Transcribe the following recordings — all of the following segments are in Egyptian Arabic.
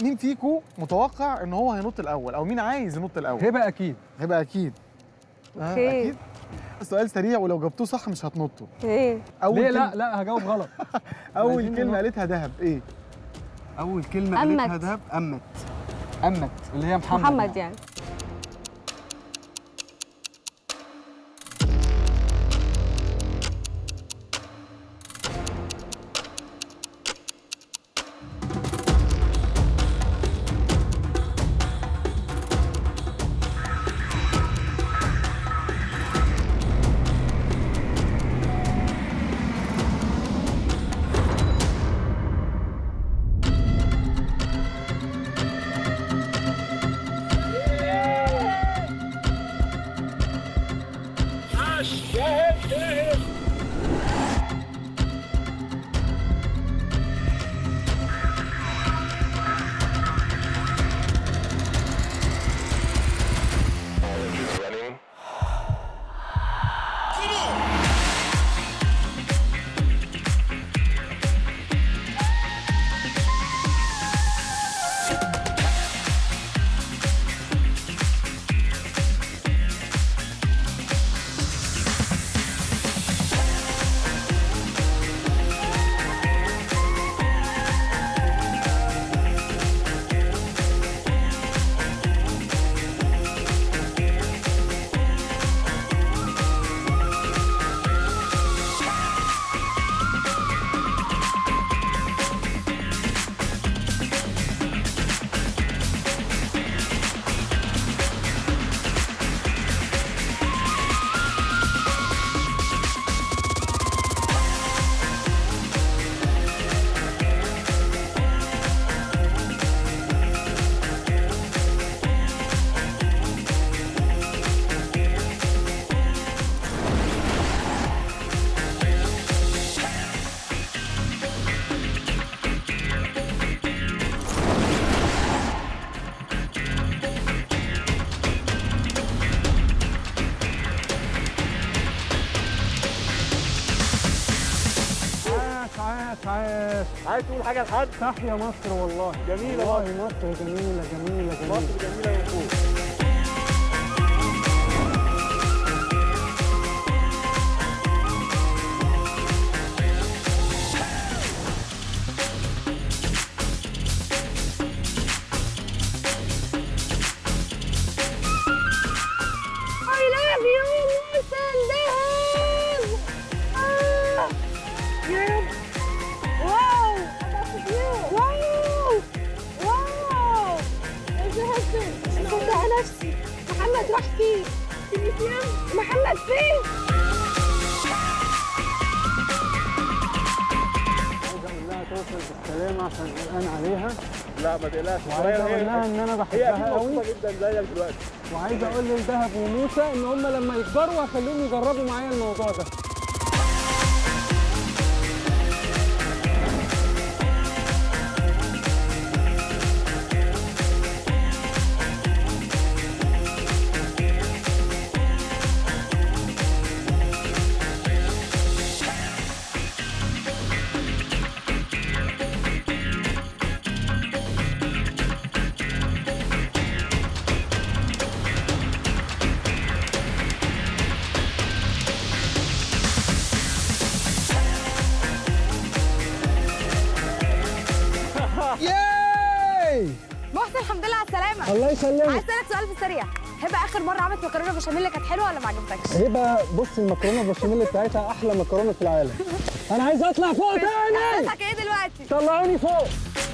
مين فيكم متوقع ان هو هينط الاول او مين عايز ينط الاول هبه اكيد هيبقى اكيد آه، أوكي. اكيد السؤال سريع ولو جبتوه صح مش هتنطوا ايه اول ليه كلمة- لا لا هجاوب غلط اول عايزين كلمه ننط. قالتها دهب ايه اول كلمه أمت. قالتها دهب امت امت اللي هي محمد محمد يعني عاش عاش عاش عايز تقول حاجه لحد تحيا مصر والله جميله والله مصر جميله جميله جميله مصر جميله من فوق I love you موسى الذهب آه. يب. واو واو واو ايش هالفيلم مصدقة نفسي محمد راح فين محمد فين عايز اقول لها توصل بالسلامه عشان قلقان عليها لا ما تقلقش وعايز اقول لها ان انا هي بحبها اكيد قوي مبسوطه جدا زيك دلوقتي وعايز اقول للدهب وموسى ان هم لما يكبروا هخليهم يجربوا معايا الموضوع ده ياي محسن الحمد لله على السلامة الله عايز يسلمك اسألك سؤال في السريع هبة آخر مرة عملت مكرونة بشاميل كانت حلوة ولا ما عجبتكش؟ هبه بص المكرونه البشاميل بتاعتها احلى مكرونه في العالم انا عايز اطلع فوق تاني احساسك ايه دلوقتي؟ طلعوني فوق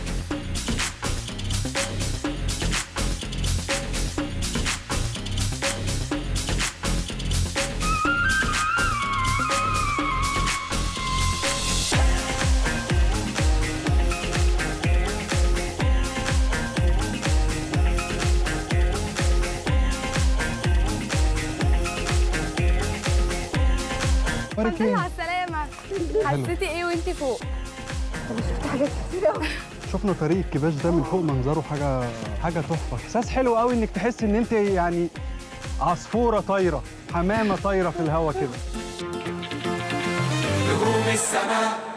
الحمد لله على السلامة حسيتي ايه وانتي فوق؟ انا شفت حاجات كتير قوي شفنا طريق الكباش ده من فوق منظره حاجه حاجه تحفه احساس حلو قوي انك تحس ان انت يعني عصفوره طايره حمامه طايره في الهوا كده نجوم السماء